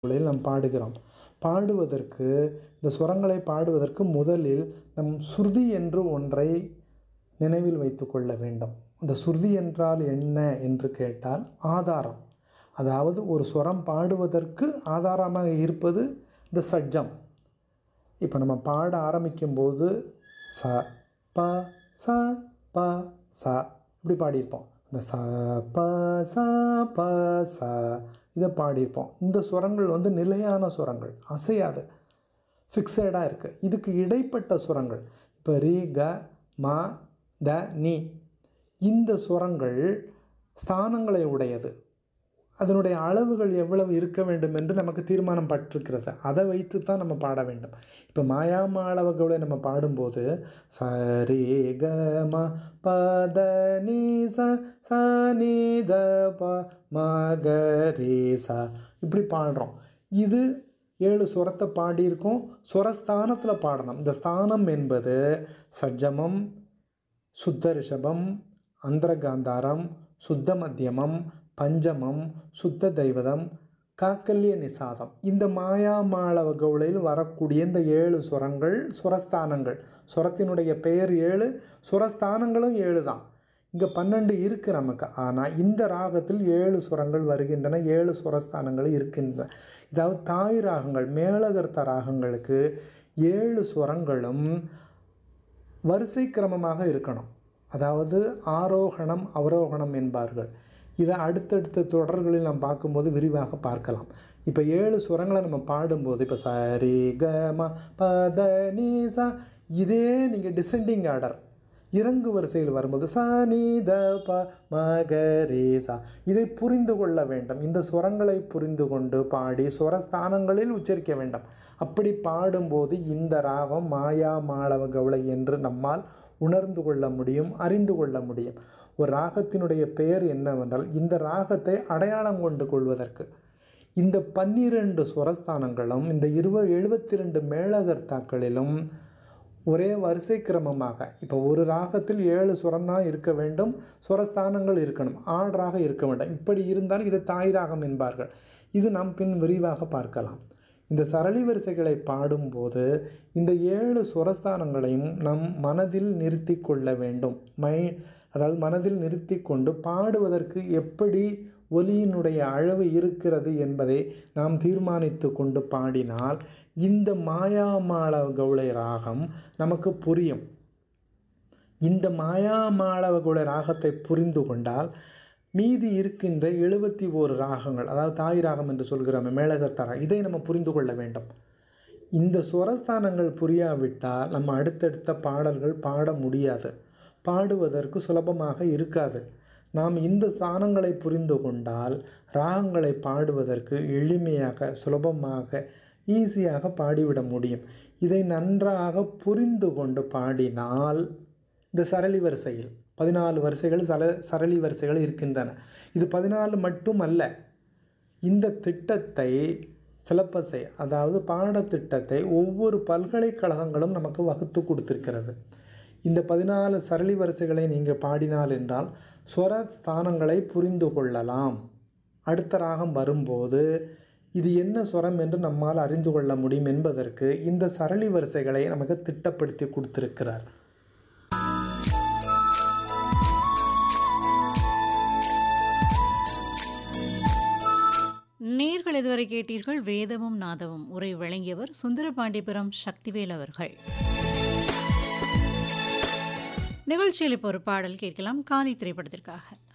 நிலையில் நாம் பாடுகிறோம் பாடுவதற்கு இந்த சுரங்களை பாடுவதற்கு முதலில் நம் சுருதி என்று ஒன்றை நினைவில் வைத்து கொள்ள வேண்டும் இந்த சுருதி என்றால் என்ன என்று கேட்டால் ஆதாரம் அதாவது ஒரு சுரம் பாடுவதற்கு ஆதாரமாக இருப்பது இந்த சட்ஜம் இப்போ நம்ம பாட ஆரம்பிக்கும்போது ச ப ச ப ச இப்படி பாடியிருப்போம் இந்த ச ப ச ப ச இதை பாடியிருப்போம் இந்த சுரங்கள் வந்து நிலையான சுரங்கள் அசையாது ஃபிக்ஸடாக இருக்குது இதுக்கு இடைப்பட்ட சுரங்கள் இப்போ ரி க ம த நி இந்த சுரங்கள் ஸ்தானங்களை உடையது அதனுடைய அளவுகள் எவ்வளவு இருக்க வேண்டும் என்று நமக்கு தீர்மானம் பட்டிருக்கிறது அதை வைத்து தான் நம்ம பாட வேண்டும் இப்போ மாயாம அளவுகளை நம்ம பாடும்போது ச ரே க ம ப த நீ ச ச நீ த ப ம க ரே ச இப்படி பாடுறோம் இது ஏழு சுரத்தை பாடியிருக்கோம் சுரஸ்தானத்தில் பாடணும் இந்த ஸ்தானம் என்பது சட்ஜமம் சுத்த ரிஷபம் அந்தரகாந்தாரம் சுத்த மத்தியமம் பஞ்சமம் சுத்த தெய்வதம் காக்கல்ய நிசாதம் இந்த மாயாமாளவ கவுளையில் வரக்கூடிய இந்த ஏழு சுரங்கள் சுரஸ்தானங்கள் சுரத்தினுடைய பெயர் ஏழு சுரஸ்தானங்களும் ஏழு தான் இங்கே பன்னெண்டு இருக்குது நமக்கு ஆனால் இந்த ராகத்தில் ஏழு சுரங்கள் வருகின்றன ஏழு சுரஸ்தானங்கள் இருக்கின்றன இதாவது தாய் ராகங்கள் மேலகர்த்த ராகங்களுக்கு ஏழு சுரங்களும் வரிசை கிரமமாக இருக்கணும் அதாவது ஆரோகணம் அவரோகணம் என்பார்கள் இதை அடுத்தடுத்த தொடர்களில் நாம் பார்க்கும்போது விரிவாக பார்க்கலாம் இப்போ ஏழு சுரங்களை நம்ம பாடும்போது இப்போ சரி க ம ப த நீ சா இதே நீங்கள் டிசெண்டிங் ஆர்டர் இறங்கு வரிசையில் வரும்போது ச நீ த ப ம க ரே சா இதை புரிந்து கொள்ள வேண்டும் இந்த சுரங்களை புரிந்து கொண்டு பாடி சுரஸ்தானங்களில் உச்சரிக்க வேண்டும் அப்படி பாடும்போது இந்த ராகம் மாயா மாளவ கவுளை என்று நம்மால் உணர்ந்து கொள்ள முடியும் அறிந்து கொள்ள முடியும் ஒரு ராகத்தினுடைய பெயர் என்னவென்றால் இந்த ராகத்தை அடையாளம் கொண்டு கொள்வதற்கு இந்த பன்னிரண்டு சுரஸ்தானங்களும் இந்த இருபது எழுபத்தி ரெண்டு மேளகர்த்தாக்களிலும் ஒரே வரிசை கிரமமாக இப்போ ஒரு ராகத்தில் ஏழு சுரந்தான் இருக்க வேண்டும் சுரஸ்தானங்கள் இருக்கணும் ஆர்டராக இருக்க வேண்டும் இப்படி இருந்தால் இது தாய் ராகம் என்பார்கள் இது நாம் பின் விரிவாக பார்க்கலாம் இந்த சரளி வரிசைகளை பாடும்போது இந்த ஏழு சுரஸ்தானங்களையும் நம் மனதில் நிறுத்தி கொள்ள வேண்டும் மை அதாவது மனதில் நிறுத்தி கொண்டு பாடுவதற்கு எப்படி ஒலியினுடைய அளவு இருக்கிறது என்பதை நாம் தீர்மானித்து கொண்டு பாடினால் இந்த மாயாமாளவ கவுளை ராகம் நமக்கு புரியும் இந்த மாயாமாளவ கவுளை ராகத்தை புரிந்து கொண்டால் மீதி இருக்கின்ற எழுபத்தி ஓரு ராகங்கள் அதாவது தாய் ராகம் என்று சொல்கிறோம் மேலகர்த்தரா இதை நம்ம புரிந்து கொள்ள வேண்டும் இந்த சுரஸ்தானங்கள் புரியாவிட்டால் நம்ம அடுத்தடுத்த பாடல்கள் பாட முடியாது பாடுவதற்கு சுலபமாக இருக்காது நாம் இந்த ஸ்தானங்களை புரிந்து கொண்டால் ராகங்களை பாடுவதற்கு எளிமையாக சுலபமாக ஈஸியாக பாடிவிட முடியும் இதை நன்றாக புரிந்து கொண்டு பாடினால் இந்த சரளி வரிசையில் பதினாலு வரிசைகள் சல சரளி வரிசைகள் இருக்கின்றன இது பதினாலு மட்டும் அல்ல இந்த திட்டத்தை சிலப்பசை அதாவது பாடத்திட்டத்தை ஒவ்வொரு பல்கலைக்கழகங்களும் நமக்கு வகுத்து கொடுத்திருக்கிறது இந்த பதினாலு சரளி வரிசைகளை நீங்கள் பாடினால் என்றால் ஸ்வர ஸ்தானங்களை புரிந்து கொள்ளலாம் அடுத்த ராகம் வரும்போது இது என்ன ஸ்வரம் என்று நம்மால் அறிந்து கொள்ள முடியும் என்பதற்கு இந்த சரளி வரிசைகளை நமக்கு திட்டப்படுத்தி கொடுத்திருக்கிறார் நேர்கள் இதுவரை கேட்டீர்கள் வேதமும் நாதமும் உரை வழங்கியவர் சுந்தரபாண்டிபுரம் சக்திவேல் அவர்கள் நிகழ்ச்சியில் இப்போ ஒரு பாடல் கேட்கலாம் காலி திரைப்படத்திற்காக